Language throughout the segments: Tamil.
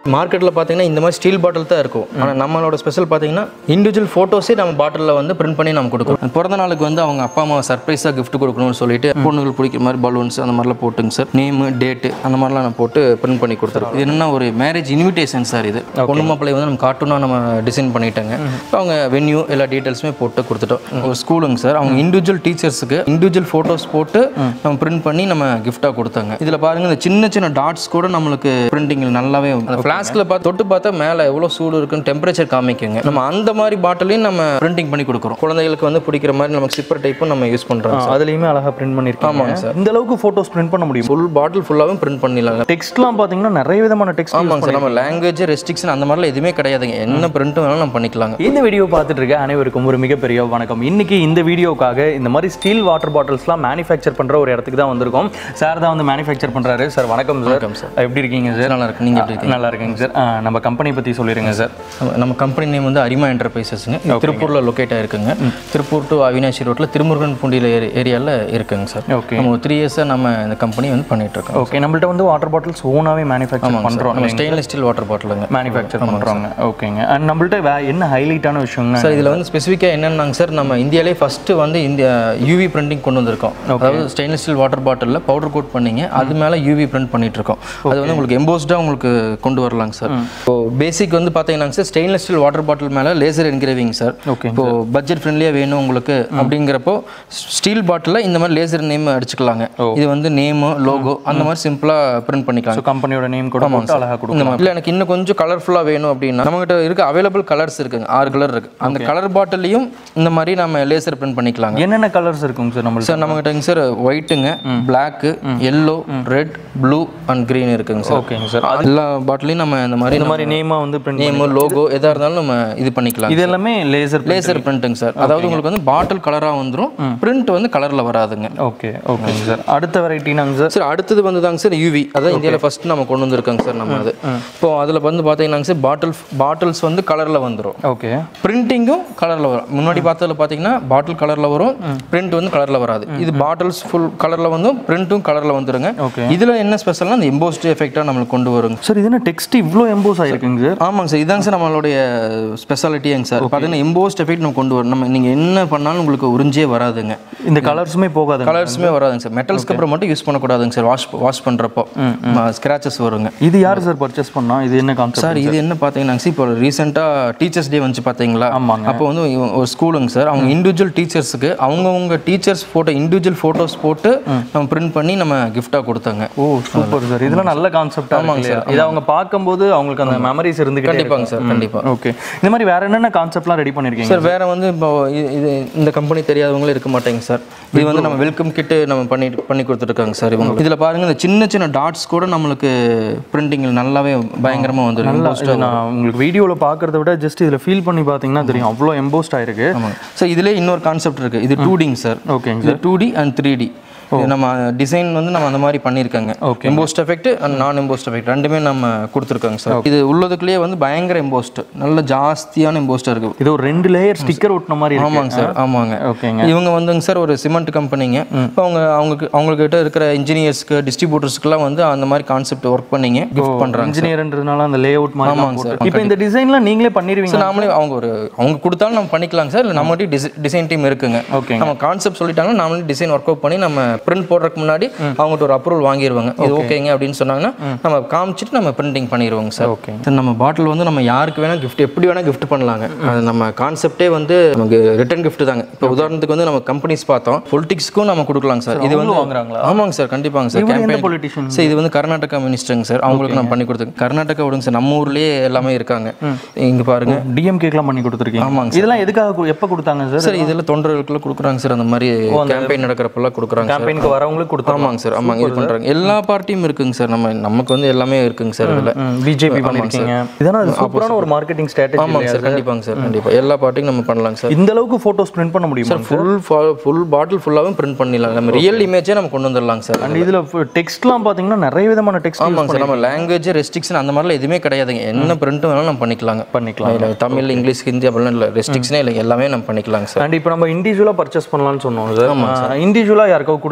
மார்க்கெட்டில் பார்த்தீங்கன்னா இந்த மாதிரி ஸ்டீல் பாட்டில் தான் இருக்கும் ஆனால் நம்மளோட ஸ்பெஷல் பார்த்தீங்கன்னா இண்டிவிஜுவல் ஃபோட்டோஸே நம்ம பாட்டிலில் வந்து பிரிண்ட் பண்ணி நம்ம கொடுக்குறோம் பிறந்த நாளுக்கு வந்து அவங்க அப்பா அம்மா சர்ப்ரைஸாக gift கொடுக்கணும்னு சொல்லிட்டு பொண்ணுகள் பிடிக்கிற மாதிரி பலூன்ஸ் அந்த மாதிரிலாம் போட்டுங்க சார் நேமு டேட்டு அந்த மாதிரிலாம் நான் போட்டு பிரிண்ட் பண்ணி கொடுத்துருக்கோம் இது என்னன்னா ஒரு மேரேஜ் இன்விடேஷன் சார் இது பொண்ணு மாப்பிள்ளை வந்து நம்ம கார்ட்டூனாக நம்ம டிசைன் பண்ணிட்டாங்க இப்போ அவங்க வென்யூ எல்லா டீட்டெயில்ஸுமே போட்டு கொடுத்துட்டோம் ஒரு ஸ்கூலுங்க சார் அவங்க இண்டிவிஜுவல் டீச்சர்ஸுக்கு இண்டிவிஜுவல் ஃபோட்டோஸ் போட்டு நம்ம பிரிண்ட் பண்ணி நம்ம கிஃப்டாக கொடுத்தாங்க இதில் பாருங்க இந்த சின்ன சின்ன டாட்ஸ் கூட நம்மளுக்கு பிரிண்டிங்கில் நல்லாவே அந்த ஃப்ளாஸ்கில் பார்த்து தொட்டு பார்த்தா மேலே எவ்வளோ சூடு இருக்குன்னு டெம்பரேச்சர் காமிக்குங்க நம்ம அந்த மாதிரி பாட்டிலையும் நம்ம பிரிண்டிங் பண்ணி கொடுக்குறோம் குழந்தைகளுக்கு வந்து பிடிக்கிற மாதிரி நமக்கு சிப்பர் டைப்பும் நம்ம யூஸ் பண்ணுறோம் அதுலயுமே அழகா பிரிண்ட் பண்ணிருக்காங்க ஆமாங்க சார். இந்த அளவுக்கு போட்டோஸ் பிரிண்ட் பண்ண முடியும் ஃபுல் பாட்டில் ஃபுல்லாகவும் பிரிண்ட் பண்ணிடலாம் டெக்ஸ்ட்லாம் பாத்தீங்கன்னா நிறைய விதமான டெக்ஸ்ட் ஆமாங்க சார் நம்ம லாங்குவேஜ் ரெஸ்ட்ரிக்ஷன் அந்த மாதிரிலாம் எதுவுமே கிடையாதுங்க என்ன பிரிண்ட்டும் வேணாலும் நம்ம பண்ணிக்கலாங்க இந்த வீடியோ பார்த்துட்டு இருக்க அனைவருக்கும் ஒரு மிகப்பெரிய வணக்கம் இன்னைக்கு இந்த வீடியோக்காக இந்த மாதிரி ஸ்டீல் வாட்டர் பாட்டில்ஸ்லாம் மேனுஃபேக்சர் பண்ற ஒரு இடத்துக்கு தான் வந்திருக்கோம் சார் தான் வந்து மேனுஃபேக்சர் பண்றாரு சார் வணக்கம் சார் வணக்கம் சார். எப்படி இருக்கீங்க சார் நல்லா இருக்கு நீங்கள் எப்படி இருக்கீங்க நல்லா இருக்கேங்க சார் ஆ, நம்ம கம்பெனி பத்தி சொல்லிருங்க சார் நம்ம- நம்ம கம்பெனி நேம் வந்து அரிமா என்டர்பிரைசஸ்ங்க திருப்பூர்ல லொக்கேட் ஆயிருக்குங்க திருப்பூர் டு அவினாசி ரோட்ல திருமுருகன் பூண்டியில் ஏரியாவில் இருக்குங்க சார் ஓகே நம்ம த்ரீ இயர்ஸாக நம்ம இந்த கம்பெனி வந்து பண்ணிட்டு இருக்கோம் ஓகே நம்மள்ட்ட வந்து வாட்டர் பாட்டில்ஸ் ஓனாவே மேனுஃபேக்சர் பண்றோம் நம்ம ஸ்டெயின்லெஸ் ஸ்டீல் வாட்டர் பாட்டிலுங்க மேனுஃபேக்சர் பண்றாங்க ஓகேங்க அண்ட் நம்மள்ட்ட வே- என்ன ஹைலைட்டான விஷயம்னா சார் இதில் வந்து ஸ்பெசிஃபிக்காக என்னன்னாங்க சார் நம்ம இந்தியாவிலே ஃபஸ்ட்டு வந்து இந்த யூவி பிரிண்டிங் கொண்டு வந்திருக்கோம் அதாவது ஸ்டெயின்லெஸ் ஸ்டீல் வாட்டர் பாட்டிலில் பவுடர் கோட் பண்ணீங்க அது மேலே யூவி பிரிண்ட் பண்ணிட்டு இருக்கோம் அது வந்து உங்களுக்கு எம்போஸ்டாக உங்களுக்கு கொண்டு வரலாங்க சார் இப்போ பேசிக் வந்து பார்த்தீங்கன்னாங்க sir stainless steel water bottle மேலே லேசர் என்கிரேவிங் சார் ஓகே இப்போ பட்ஜெட் ஃப்ரெண்ட்லியாக வேணும் உங்களுக்கு அப்படிங்கிறப்போ ஸ்டீல் பாட்டிலில் இந்த மாதிரி லேசர் நேம் அடிச்சுக்கலாங்க இது வந்து நேமு லோகோ அந்த மாதிரி சிம்பிளாக பிரிண்ட் பண்ணிக்கலாம் கம்பெனியோட நேம் கூட போட்டு அழகா கொடுக்கும் இந்த மாதிரி இல்லை எனக்கு இன்னும் கொஞ்சம் கலர்ஃபுல்லாக வேணும் அப்படின்னா நம்மகிட்ட இருக்க அவைலபிள் கலர்ஸ் இருக்குங்க ஆறு கலர் இருக்கு அந்த கலர் பாட்டிலையும் இந்த மாதிரி நம்ம லேசர் பிரிண்ட் பண்ணிக்கலாங்க என்னென்ன கலர்ஸ் இருக்குங்க சார் நம்மள்ட்ட சார் நம்மகிட்டங்க சார் ஒயிட்டுங்க black yellow red blue and green இருக்குங்க சார் ஓகேங்க சார் எல்லா பாட்டிலையும் நம்ம இந்த மாதிரி இந்த மாதிரி நேமா வந்து பிரிண்ட் நேமு லோகோ எதாக இருந்தாலும் நம்ம இது பண்ணிக்கலாம் இது எல்லாமே லேசர் லேசர் பிரிண்ட்டுங்க சார் அதாவது உங்களுக்கு வந்து பாட்டில் கலராக வந்துடும் பிரிண்ட் வந்து கலரில் வராதுங்க ஓகே ஓகேங்க சார் அடுத்த வெரைட்டினாங்க சார் சார் அடுத்தது வந்து தாங்க சார் யூவி அதான் இந்தியாவில் ஃபர்ஸ்ட் நம்ம கொண்டு வந்திருக்கோங்க சார் நம்ம அது இப்போ அதில் வந்து பார்த்தீங்கன்னாங்க சார் பாட்டில் பாட்டில்ஸ் வந்து கலரில் வந்துடும் ஓகே பிரிண்டிங்கும் கலரில் வரும் முன்னாடி பார்த்ததுல பார்த்தீங்கன்னா பாட்டில் கலரில் வரும் பிரிண்ட் வந்து கலரில் வராது இது பாட்டில்ஸ் ஃபுல் கலரில் வந்து பிரிண்ட்டும் கலரில் வந்துருங்க Okay. இதில் என்ன ஸ்பெஷல்னா அந்த எம்போஸ்ட் எஃபெக்டாக நம்மளுக்கு கொண்டு வருங்க சார் இது என்ன டெக்ஸ்ட் இவ்வளோ எம்போஸ் ஆயிருக்குங்க சார் ஆமாங்க சார் இதாங்க சார் நம்மளுடைய ஸ்பெஷாலிட்டியாங்க சார் பார்த்தீங்கன்னா எம்போஸ்ட் எஃபெக்ட் நம்ம கொண்டு வரும் நம்ம நீங்கள் என்ன பண்ணாலும் உங்களுக்கு உறிஞ்சே வராதுங்க இந்த கலர்ஸுமே போகாது கலர்ஸுமே வராதுங்க சார் மெட்டல்ஸ்க்கு அப்புறம் மட்டும் யூஸ் பண்ணக்கூடாதுங்க சார் வாஷ் வாஷ் பண்ணுறப்போ ஸ்க்ராச்சஸ் வருங்க இது யார் சார் பர்ச்சேஸ் பண்ணா இது என்ன கான்செப்ட் சார் இது என்ன பார்த்தீங்கன்னா சார் இப்போ ரீசெண்டாக டீச்சர்ஸ் டே வந்து பார்த்தீங்களா ஆமாங்க. அப்போ வந்து இவ- ஒரு ஸ்கூலுங்க சார் அவங்க இண்டிவிஜுவல் டீச்சர்ஸுக்கு அவங்கவுங்க டீச்சர்ஸ் ஃபோட்டோ இண்டிவிஜுவல் ஃபோட்டோஸ் போட்டு நம்ம பிரிண்ட் பண்ணி நம்ம கிஃப்டாக கொடுத்தாங்க ஓ சூப்பர் சார் இதெல்லாம் நல்ல கான்செப்டா ஆமாங்க சார் இது அவங்க பார்க்கும்போது அவங்களுக்கு அந்த மெமரிஸ் இருந்துகிட்டே கண்டிப்பாங்க சார் கண்டிப்பாக ஓகே இந்த மாதிரி வேற என்னென்ன கான்செப்ட்லாம் ரெடி பண்ணிருக்கீங்க சார் வேற வந்து இப்போ இது இது இந்த கம்பெனி தெரியாதவங்களும் இருக்க மாட்டாங்க சார் இது வந்து நம்ம வெல்கம் கிட்டு நம்ம பண்ணி பண்ணி கொடுத்துருக்காங்க சார் இவங்க இதில் பாருங்க இந்த சின்ன சின்ன டாட்ஸ் கூட நம்மளுக்கு பிரிண்டிங்கில் நல்லாவே பயங்கரமாக வந்துடும் நல்லா இது நான் உங்களுக்கு வீடியோவில் பார்க்கறத விட ஜஸ்ட் இதில் ஃபீல் பண்ணி பார்த்தீங்கன்னா தெரியும் அவ்வளோ எம்போஸ்ட் ஆயிருக்கு ஆமாங்க சார் இதுலேயே இன்னொரு கான்செப்ட் இருக்குது இது டூ டிங் சார் ஓகேங்க இது two D and three D நம்ம டிசைன் வந்து நம்ம அந்த மாதிரி பண்ணியிருக்காங்க Okay. எம்போஸ்ட் எஃபெக்ட் அண்ட் நான் எம்போஸ்ட் எஃபெக்ட் ரெண்டுமே நம்ம கொடுத்துருக்காங்க சார் இது உள்ளதுக்குள்ளேயே வந்து பயங்கர எம்போஸ்ட் நல்ல ஜாஸ்தியான எம்போஸ்டாக இருக்குது இது ஒரு ரெண்டு லேயர் ஸ்டிக்கர் ஒட்டின மாதிரி இருக்கு ஆமாங்க சார் ஆமாங்க ஓகேங்க இவங்க வந்துங்க சார் ஒரு சிமெண்ட் கம்பெனிங்க இப்போ அவங்க அவங்களுக்கு அவங்கக்கிட்ட இருக்கிற இன்ஜினியர்ஸ்க்கு டிஸ்ட்ரிபியூட்டர்ஸ்க்குலாம் வந்து அந்த மாதிரி கான்செப்ட் ஒர்க் பண்ணிங்க கிஃப்ட் பண்ணுறாங்க இன்ஜினியர்ன்றதுனால அந்த லே அவுட் மாதிரி ஆமாங்க சார். இப்போ இந்த டிசைன்லாம் நீங்களே பண்ணிடுவீங்க சார் நாமளே அவங்க ஒரு அவங்க கொடுத்தாலும் நம்ம பண்ணிக்கலாங்க சார் இல்லை நம்மகிட்ட டிசைன் டீம் இருக்குங்க ஓகேங்க. நம்ம கான்செப்ட் சொல்லிட்டாங்கன்னா நாமளே டிசைன் ஒர்க் அவுட் பண்ணி நம்ம பிரிண்ட் போடுறதுக்கு முன்னாடி அவங்ககிட்ட ஒரு அப்ரூவல் வாங்கிடுவாங்க இது ஓகேங்க அப்படின்னு சொன்னாங்கன்னா நம்ம காமிச்சிட்டு நம்ம பிரிண்டிங் பண்ணிடுவோங்க சார் ஓகே சார் நம்ம பாட்டில் வந்து நம்ம யாருக்கு வேணா gift எப்படி வேணா gift பண்ணலாங்க அது நம்ம கான்செப்டே வந்து நமக்கு ரிட்டர்ன் gift தாங்க இப்போ உதாரணத்துக்கு வந்து நம்ம கம்பெனிஸ் பார்த்தோம் பொலிட்டிக்ஸ்க்கும் நம்ம கொடுக்கலாங்க சார் இது வந்து வாங்குறாங்களா? ஆமாங்க சார் கண்டிப்பாங்க சார் எந்த கேம்பெயின் பொலிட்டிஷியன் சார் இது வந்து கர்நாடகா மினிஸ்டருங்க சார் அவங்களுக்கு நம்ம பண்ணி கொடுத்துருக்கோம் கர்நாடகா விடுங்க சார் நம்ம ஊர்லயே எல்லாமே இருக்காங்க இங்க பாருங்க டிஎம்கேக்கெலாம் பண்ணி கொடுத்துருக்கீங்க ஆமாங்க இதெல்லாம் எதுக்காக கு- எப்போ கொடுத்தாங்க சார் சார் இதெல்லாம் தொண்டர்களுக்குள்ள கொடுக்குறாங்க சார் அந்த மாதிரி கேம்பெயின் நடக்கிறப்பெல்லாம் கொடுக்குறாங்க சார் கேம்பெயினுக்கு வரவங்களுக்கு கொடுத்தாங்க ஆமாங்க சார் ஆமாங்க இது பண்றாங்க எல்லா பார்ட்டியும் இருக்குங்க சார் நம்ம நமக்கு வந்து எல்லாமே இருக்குங்க சார் இதுல பிஜேபி பண்ணிருக்கீங்க இதெல்லாம் அது சூப்பரான ஒரு மார்க்கெட்டிங் ஸ்ட்ராட்டஜி ஆமாங்க சார் கண்டிப்பாங்க சார் கண்டிப்பா எல்லா பார்ட்டியும் நம்ம பண்ணலாங்க சார் இந்த அளவுக்கு போட்டோஸ் பிரிண்ட் பண்ண முடியுமா ஃபுல் ஃபுல் பாட்டில் ஃபுல்லாகவும் பிரிண்ட் பண்ணிடலாம் நம்ம ரியல் இமேஜே நம்ம கொண்டு வந்துடலாங்க சார் அண்ட் இதுல டெக்ஸ்ட்லாம் பாத்தீங்கன்னா நிறைய விதமான டெக்ஸ்ட் ஆமாங்க சார் நம்ம லாங்குவேஜ் ரெஸ்ட்ரிக்ஷன் அந்த மாதிரிலாம் எதுவுமே கிடையாதுங்க என்ன பிரிண்ட்டும் வேணாலும் நம்ம பண்ணிக்கலாங்க பண்ணிக்கலாம் இல்ல, தமிழ் இங்கிலீஷ் ஹிந்தி அப்படிலாம் இல்லை ரெஸ்ட்ரிக்ஷனே இல்லை எல்லாமே நம்ம பண்ணிக்கலாங்க சார் அண்ட் இப்போ நம்ம இண்டிவிஜுவலா பர்ச்சேஸ் பண்ணலாம்னு சொன்னோம் சார் இண்டிவிஜுவலா யாருக்கோ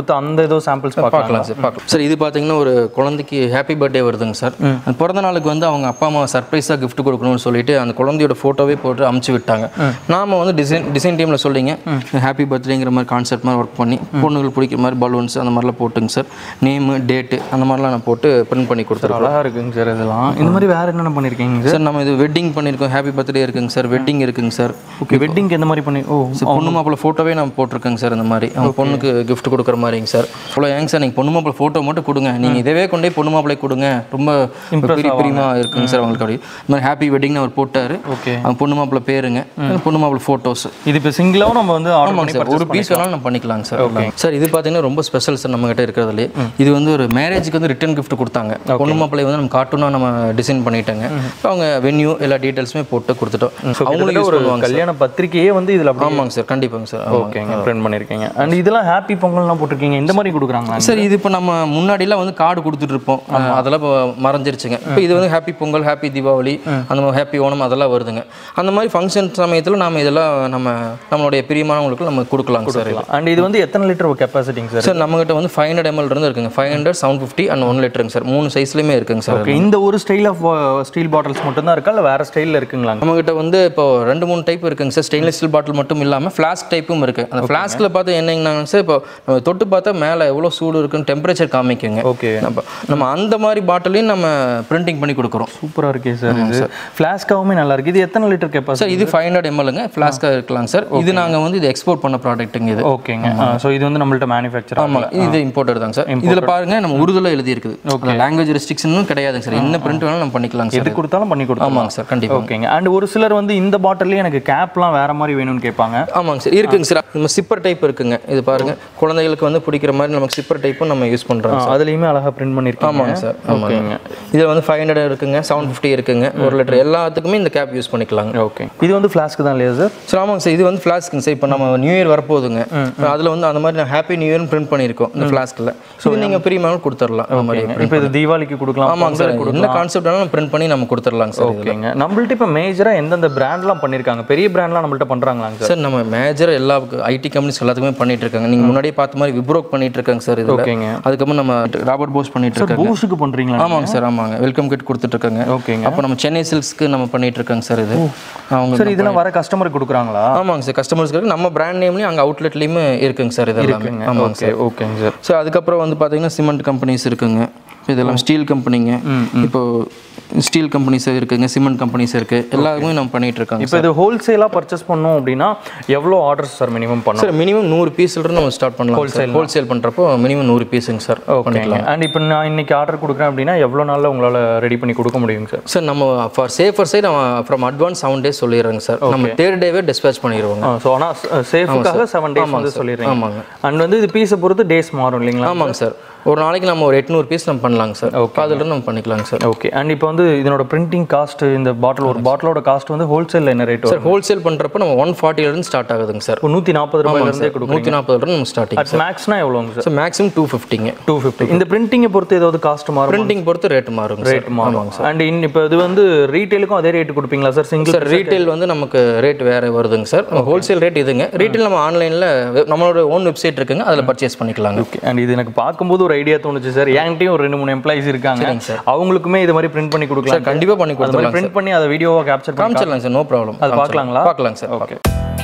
கொடுத்து அந்த ஏதோ சாம்பிள்ஸ் பார்க்கலாம் பார்க்கலாம் சார் பார்க்கலாம் சார் இது பார்த்தீங்கன்னா ஒரு குழந்தைக்கு ஹாப்பி பர்த்டே வருதுங்க சார் அந்த பிறந்த நாளுக்கு வந்து அவங்க அப்பா அம்மா சர்ப்ரைஸாக gift கொடுக்கணும்னு சொல்லிட்டு அந்த குழந்தையோட ஃபோட்டோவே போட்டு அமுச்சு விட்டாங்க நாம வந்து டிசைன் டிசைன் டீமில் சொல்லிங்க ஹாப்பி பர்த்டேங்கிற மாதிரி கான்செப்ட் மாதிரி ஒர்க் பண்ணி பொண்ணுங்களுக்கு பிடிக்கிற மாதிரி பலூன்ஸ் அந்த மாதிரிலாம் போட்டுங்க சார் நேமு டேட்டு அந்த மாதிரிலாம் நான் போட்டு பிரிண்ட் பண்ணி கொடுத்துருக்கோம் அழகா இருக்குங்க சார் இதெல்லாம் இந்த மாதிரி வேற என்னென்ன பண்ணிருக்கீங்க சார் சார் நம்ம இது வெட்டிங் பண்ணியிருக்கோம் ஹாப்பி பர்த்டே இருக்குங்க சார் வெட்டிங் இருக்குங்க சார் ஓகே வெட்டிங்க்கு எந்த மாதிரி பண்ணி ஓ பொண்ணு மாப்பிள்ள ஃபோட்டோவே நம்ம போட்டிருக்கோங்க சார் இந்த மாதிரி அவங்க பொண்ணுக்கு gift கொடுக்குற மாதிரிங்க சார் அவ்வளோ ஏங்க சார் நீங்கள் பொண்ணு மாப்பிள்ள ஃபோட்டோ மட்டும் கொடுங்க நீங்கள் இதவே கொண்டே பொண்ணு மாப்பிள்ளை கொடுங்க ரொம்ப பெரிய பிரியமா இருக்குங்க சார் அவங்களுக்கு அப்படி இந்த மாதிரி ஹாப்பி வெட்டிங்னு அவர் போட்டாரு ஓகே அவங்க பொண்ணு மாப்பிள்ள பேருங்க பொண்ணு மாப்பிள்ள ஃபோட்டோஸ் இது இப்போ சிங்கிளாவும் நம்ம வந்து ஆர்டர் ஆமாங்க சார் ஒரு பீஸ் வேணாலும் நம்ம பண்ணிக்கலாங்க சார் சார் இது பார்த்தீங்கன்னா ரொம்ப ஸ்பெஷல் சார் நம்ம கிட்ட இருக்கிறதுலே இது வந்து ஒரு மேரேஜுக்கு வந்து ரிட்டர்ன் gift கொடுத்தாங்க பொண்ணு மாப்பிள்ளை வந்து நம்ம கார்ட்டூனாக நம்ம டிசைன் பண்ணிட்டாங்க இப்ப அவங்க வென்யூ எல்லா டீட்டெயில்ஸுமே போட்டு கொடுத்துட்டோம் அவங்களும் யூஸ் ஒரு பண்ணுவாங்க கல்யாண பத்திரிக்கையே வந்து இதுல அப்படியே ஆமாங்க சார் கண்டிப்பாங்க சார் ஆமாங்க ஓகேங்க பிரிண்ட் பண்ணிருக்கீங்க அண்ட் இதெல்லாம் ஹாப்பி பொங்கல்லாம் போட்டிருக்கீங்க இந்த மாதிரி கொடுக்குறாங்களா சார் இது இப்போ நம்ம முன்னாடிலாம் வந்து கார்டு கொடுத்துட்டு இருப்போம் அதெல்லாம் இப்போ மறைஞ்சிருச்சுங்க இப்போ இது வந்து ஹாப்பி பொங்கல் ஹாப்பி தீபாவளி அந்த மாதிரி ஹாப்பி ஓணம் அதெல்லாம் வருதுங்க அந்த மாதிரி ஃபங்க்ஷன் சமயத்தில் நாம இதெல்லாம் நம்ம நம்மளுடைய பிரியமானவங்களுக்கு நம்ம கொடுக்கலாங்க சார் இது அண்ட் இது வந்து எத்தனை லிட்டர் கெப்பாசிட்டிங்க சார் சார் நம்மகிட்ட வந்து ஃபைவ் ஹண்ட்ரட் எம்எல் இருந்து இருக்குங்க five hundred seven fifty and one லிட்டருங்க சார் மூணு சைஸ்லையுமே இருக்குங்க சார் ஓகே இந்த ஒரு ஸ்டைல் ஆஃப் ஸ்டீல் பாட்டில்ஸ் மட்டும் தான் இருக்கா இல்லை வேற ஸ்டைலில் இருக்குங்களா நம்மகிட்ட வந்து இப்போ ரெண்டு மூணு டைப் இருக்குங்க சார் ஸ்டெயின்லெஸ் ஸ்டீல் பாட்டில் மட்டும் இல்லாமல் ஃப்ளாஸ்க் டைப்பும் இருக்கு அந்த ஃப்ளாஸ்கில் பார்த்து என்னங்கன்னா சார் இப்போ நம்ம தொட்டு பார்த்தா மேலே எவ்வளோ சூடு இருக்குன்னு டெம்பரேச்சர் காமிக்குங்க ஓகே நம்ம நம்ம அந்த மாதிரி பாட்டிலையும் நம்ம பிரிண்டிங் பண்ணி கொடுக்குறோம் சூப்பராக இருக்கே சார் இது ஃப்ளாஸ்காவுமே நல்லா இருக்கு இது எத்தனை லிட்டர் கெப்பாசிட்டி சார் இது ஃபைவ் ஹண்ட்ரட் எம்எல்ங்க ஃப்ளாஸ்க்காக இருக்கலாம் சார் இது நாங்கள் வந்து இது எக்ஸ்போர்ட் பண்ண ப்ராடக்ட்டுங்க இது ஓகேங்க ஸோ இது வந்து நம்மள்ட்ட மேனுஃபேக்சர் ஆமாம் இது இம்போர்ட்டட் தாங்க சார் இதில் பாருங்க நம்ம உருதுல எழுதி இருக்குது லாங்குவேஜ் ரெஸ்ட்ரிக்ஷனும் கிடையாதுங்க சார் என்ன பிரிண்ட் வேணாலும் நம்ம பண்ணிக்கலாங்க எது சார் கொடுத்தாலும் பண்ணி கொடுத்தோம் ஆமாங்க சார் கண்டிப்பாக ஓகேங்க அண்ட் ஒரு சிலர் வந்து இந்த பாட்டிலே எனக்கு கேப்லாம் வேற மாதிரி வேணும்னு கேட்பாங்க ஆமாங்க சார் இருக்குங்க சார் நம்ம சிப்பர் டைப் இருக்குங்க இது பாருங்க குழந்தைகளுக்கு வந்து பிடிக்கிற மாதிரி நமக்கு சிப்பர் டைப்பும் நம்ம யூஸ் பண்ணுறோம் அதுலேயுமே அழகா பிரிண்ட் பண்ணியிருக்காங்க ஆமாங்க சார் ஆமாங்க இதில் வந்து ஃபைவ் ஹண்ட்ரட் இருக்குங்க செவன் ஃபிஃப்டி இருக்குங்க ஒரு லிட்டர் எல்லாத்துக்குமே இந்த கேப் யூஸ் பண்ணிக்கலாங்க ஓகே இது வந்து ஃப்ளாஸ்க்கு தான் இல்லையா சார் சார் ஆமாங்க சார் இது வந்து ஃப்ளாஸ்க்குங்க சார் இப்போ நம்ம நியூ இயர் வரப்போகுதுங்க அதில் வந்து அந்த மாதிரி நான் ஹாப்பி நியூ இயர்னு பிரிண்ட் பண்ணியிருக்கோம் இந்த ஃப்ளாஸ்கில் ஸோ நீங்கள் பிரிமியம் கொடுத்துடலாம் அந்த மாதிரி இப்போ இது தீபாவளிக்கு கொடுக்கலாம் ஆமாங்க சார் என்ன கான்செப்ட் வேணாலும் பிரிண்ட் பண்ணி நம்ம கொடுத்துடலாங்க சார் ஓகேங்க நம்மள்ட்ட இப்போ மேஜராக எந்தெந்த பிராண்ட்லாம் பண்ணியிருக்காங்க பெரிய பிராண்ட்லாம் நம்மள்ட்ட பண்ணுறாங்களாங்க சார் சார் நம்ம மேஜர் எல்லா ஐடி கம்பெனிஸ் எல்லாத்துக்குமே பண்ணிட்டு இருக்காங்க நீங்கள் முன்னாடியே பார்த்த மாதிரி விப்ரோக் பண்ணிட்டு இருக்காங்க சார் இதில் ஓகேங்க அதுக்கப்புறம் நம்ம ராபர்ட் போஸ் பண்ணிட்டு இருக்காங்க பூஸுக்கு பண்ணுறீங்களா ஆமாங்க சார் ஆமாங்க வெல்கம் கிட் கொடுத்துட்டு இருக்காங்க ஓகேங்க அப்போ நம்ம சென்னை சில்க்ஸ்க்கு நம்ம பண்ணிட்டு இருக்காங்க சார் இது அவங்க சார் இதெல்லாம் வர கஸ்டமருக்கு கொடுக்குறாங்களா ஆமாங்க சார் கஸ்டமர்ஸ்க்கு நம்ம பிராண்ட் நேம்லேயும் அங்கே அவுட்லெட்லேயுமே இருக்குங்க சார் இதெல்லாம் ஆமாங்க ஓகே ஓகேங்க சார் ஸோ அதுக்கப்புறம் வந்து பார்த்தீங்கன்னா சிமெண்ட் கம்பெனிஸ் இருக்குங்க இதெல்லாம் ஸ்டீல் கம்பெனிங்க இப்போ ஸ்டீல் கம்பெனிஸ் இருக்குங்க சிமெண்ட் கம்பெனிஸ் இருக்கு எல்லாருமே நம்ம பண்ணிட்டு இருக்காங்க இப்போ இது ஹோல்சேலாக பர்ச்சேஸ் பண்ணோம் அப்படின்னா எவ்வளோ ஆர்டர்ஸ் சார் மினிமம் பண்ணணும் சார் மினிமம் நூறு பீஸ்ல இருந்து நம்ம ஸ்டார்ட் பண்ணலாம் ஹோல்சேல் ஹோல்சேல் பண்ணுறப்போ மினிமம் நூறு பீஸுங்க சார் பண்ணிக்கலாம் அண்ட் இப்போ நான் இன்னைக்கு ஆர்டர் கொடுக்குறேன் அப்படின்னா எவ்வளோ நாளில் உங்களால் ரெடி பண்ணி கொடுக்க முடியுங்க சார் சார் நம்ம ஃபார் சேஃபர் சைட் நம்ம ஃப்ரம் அட்வான்ஸ் செவன் டேஸ் சொல்லிடுறேங்க சார் நம்ம தேர்ட் டேவே டிஸ்பேச் பண்ணிடுவோங்க ஸோ ஆனால் சேஃபுக்காக செவன் டேஸ் வந்து சொல்லிடுறேன் ஆமாங்க அண்ட் வந்து இது பீஸை பொறுத்து டேஸ் மாறும் இல்லைங்களா ஆமாங்க சார் ஒரு நாளைக்கு நம்ம ஒரு எட்நூறு பீஸ் நம்ம பண்ணலாங்க சார் அதில் நம்ம பண்ணிக்கலாங்க சார் ஓகே அண்ட் இப்போ வந்து இதனோட பிரிண்டிங் காஸ்ட் இந்த பாட்டில் ஒரு பாட்டிலோட காஸ்ட் வந்து ஹோல்சேலில் என்ன ரேட் சார் ஹோல்சேல் பண்ணுறப்ப நம்ம ஒன் ஃபார்ட்டிலேருந்து ஸ்டார்ட் ஆகுதுங்க சார் இப்போ நூற்றி நாற்பது ரூபாயிலேருந்தே கொடுக்கும் நூற்றி நாற்பதுலேருந்து நம்ம ஸ்டார்டிங் அட் மேக்ஸ்னா எவ்வளோங்க சார் சார் மேக்ஸிமம் டூ ஃபிஃப்டிங்க டூ ஃபிஃப்டி இந்த பிரிண்டிங்கை பொறுத்து ஏதாவது காஸ்ட் மாறும் பிரிண்டிங் பொறுத்து ரேட் மாறுங்க சார் ரேட் மாறும் அண்ட் இன் இப்போ இது வந்து ரீட்டைலுக்கும் அதே ரேட் கொடுப்பீங்களா சார் சிங்கிள் சார் ரீட்டைல் வந்து நமக்கு ரேட் வேறு வருதுங்க சார் ஹோல்சேல் ரேட் இதுங்க ரீட்டைல் நம்ம ஆன்லைனில் நம்மளோட ஓன் வெப்சைட் இருக்குங்க அதில் பர்ச்சேஸ் பண்ணிக்கலாங்க ஓகே அண்ட் இது எனக்கு பார்க்கும்போது ஒரு ஐடியா தோணுச்சு சார் என்கிட்டயும் ஒரு ரெண்டு மூணு எம்ப்ளாயிஸ் இருக்காங்க அவங்களுக்குமே இது மாதிரி பிரிண்ட் பண்ணி கொடுக்கலாம் கண்டிப்பாக பண்ணி அது மாதிரி கொடுத்துடலாம் பிரிண்ட் பண்ணி அதை வீடியோவாக கேப்சர் பண்ணி காமிச்சிடலாம் சார் நோ ப்ராப்ளம் அது பார்க்கலாங்களா பார்க்கலாங்க சார் ஓகே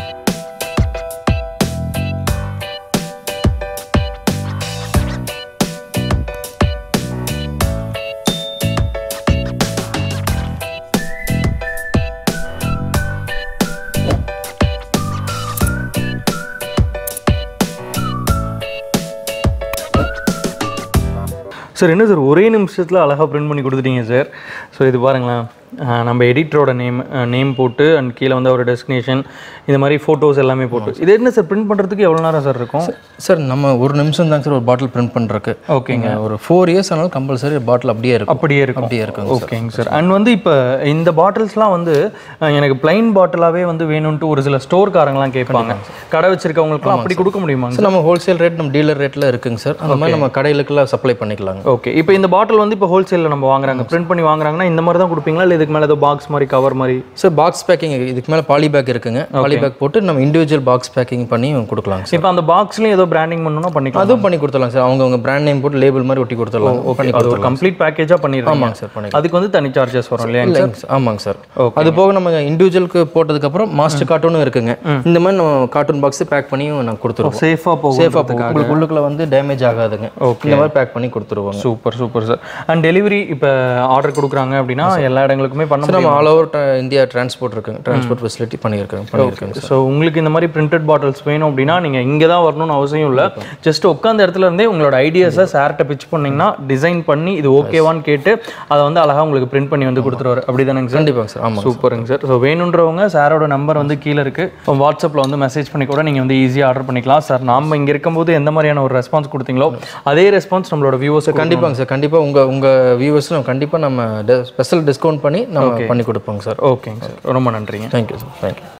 சார் என்ன சார் ஒரே நிமிஷத்தில் அழகாக பிரிண்ட் பண்ணி கொடுத்துட்டீங்க சார் ஸோ இது பாருங்களேன் அஹ் நம்ம எடிட்டரோட நேம் நேம் போட்டு அண்ட் கீழே வந்து ஒரு டெஸ்டினேஷன் இந்த மாதிரி ஃபோட்டோஸ் எல்லாமே போட்டு இது என்ன சார் பிரிண்ட் பண்ணுறதுக்கு எவ்வளோ நேரம் சார் இருக்கும் சார் நம்ம ஒரு நிமிஷம் தாங்க சார் ஒரு பாட்டில் பிரிண்ட் பண்ணுறக்கு ஓகேங்க ஒரு ஃபோர் இயர்ஸ் ஆனாலும் கம்பல்சரி பாட்டில் அப்படியே இருக்கும் அப்படியே இருக்கும் அப்படியே இருக்குங்க ஓகேங்க சார் அண்ட் வந்து இப்போ இந்த பாட்டில்ஸ்லாம் வந்து அஹ், எனக்கு பிளைன் பாட்டிலாகவே வந்து வேணும்ன்ட்டு ஒரு சில ஸ்டோர்காரங்களாம் கேட்பாங்க கடை வச்சிருக்கவங்களுக்குலாம் அப்படி கொடுக்க முடியுமாங்க சார் நம்ம ஹோல்சேல் ரேட் நம்ம டீலர் ரேட்டில் இருக்குங்க சார் அந்த மாதிரி நம்ம கடைகளுக்குலாம் சப்ளை பண்ணிக்கலாங்க ஓகே இப்போ இந்த பாட்டில் வந்து இப்போ ஹோல்சேலில் நம்ம வாங்குறாங்க பிரிண்ட் பண்ணி வாங்குறாங்கன்னா இந்த மாதிரி தான் கொடுப்பீங்களா இல்லை இதுக்கு மேலே ஏதோ பாக்ஸ் மாதிரி கவர் மாதிரி சார் பாக்ஸ் பேக்கிங் இதுக்கு மேலே பாலி பேக் இருக்குங்க பாலி பேக் போட்டு நம்ம இண்டிவிஜுவல் பாக்ஸ் பேக்கிங் பண்ணி கொடுக்கலாங்க சார் இப்போ அந்த பாக்ஸ்லையும் ஏதோ பிராண்டிங் பண்ணணும்னா பண்ணிக்கலாம் அதுவும் பண்ணி கொடுத்துடலாம் சார் அவங்கவுங்க பிராண்ட் நேம் போட்டு லேபிள் மாதிரி ஒட்டி கொடுத்துடலாம் பண்ணி அது ஒரு கம்ப்ளீட் பேக்கேஜாக பண்ணிடுறாங்க ஆமாங்க சார் பண்ணி அதுக்கு வந்து தனி சார்ஜஸ் வரும் இல்லையா இல்லைங்க சார் ஆமாங்க சார் அது போக நம்ம இண்டிவிஜுவலுக்கு போட்டதுக்கப்புறம் மாஸ்டர் கார்ட்டூனும் இருக்குங்க இந்த மாதிரி நம்ம கார்ட்டூன் பாக்ஸ் பேக் பண்ணியும் நாங்கள் கொடுத்துருவோம் சேஃபாக போகும் சேஃபாக போகும் உங்களுக்கு உள்ளுக்குள்ள வந்து டேமேஜ் ஆகாதுங்க இந்த மாதிரி பேக் பண்ணி கொடுத்துருவோங்க super super sir and delivery இப்போ ஆர்டர் கொடுக்குறாங்க அப்படின்னா எல்லா இடங்களுக்குமே பண்ண சார் நம்ம ஆல் ஓவர் இந்தியா டிரான்ஸ்போர்ட் இருக்குங்க டிரான்ஸ்போர்ட் ஃபெசிலிட்டி பண்ணியிருக்காங்க பண்ணியிருக்காங்க ஸோ உங்களுக்கு இந்த மாதிரி பிரிண்டட் பாட்டில்ஸ் வேணும் அப்படின்னா நீங்கள் இங்கே தான் வரணும்னு அவசியம் இல்லை ஜஸ்ட் உட்காந்த இடத்துல இருந்தே உங்களோட ஐடியாஸை சார்கிட்ட பிச் பண்ணீங்கன்னா டிசைன் பண்ணி இது ஓகேவான்னு கேட்டு அதை வந்து அழகாக உங்களுக்கு பிரிண்ட் பண்ணி வந்து கொடுத்துருவாரு அப்படி தானேங்க சார் கண்டிப்பாங்க சார் ஆமாம் சூப்பருங்க சார் ஸோ வேணுன்றவங்க சாரோட நம்பர் வந்து கீழே இருக்குது வாட்ஸ்அப்பில் வந்து மெசேஜ் பண்ணி கூட நீங்கள் வந்து ஈஸியாக ஆர்டர் பண்ணிக்கலாம் சார் நாம இங்கே இருக்கும்போது எந்த மாதிரியான ஒரு ரெஸ்பான்ஸ் கொடுத்தீங்களோ அதே ரெஸ்பான்ஸ் நம்மளோட வியூவர்ஸை கண்டிப்பாங்க சார் கண்டிப்பாக உங்கள் உங்கள் வியூவர்ஸும் கண்டிப்பாக நம்ம ஸ்பெஷல் டிஸ்கவுண்ட் பண்ணி நம்ம பண்ணி கொடுப்போங்க சார் ஓகேங்க சார் ரொம்ப நன்றிங்க தேங்க்யூ சார் தேங்க்யூ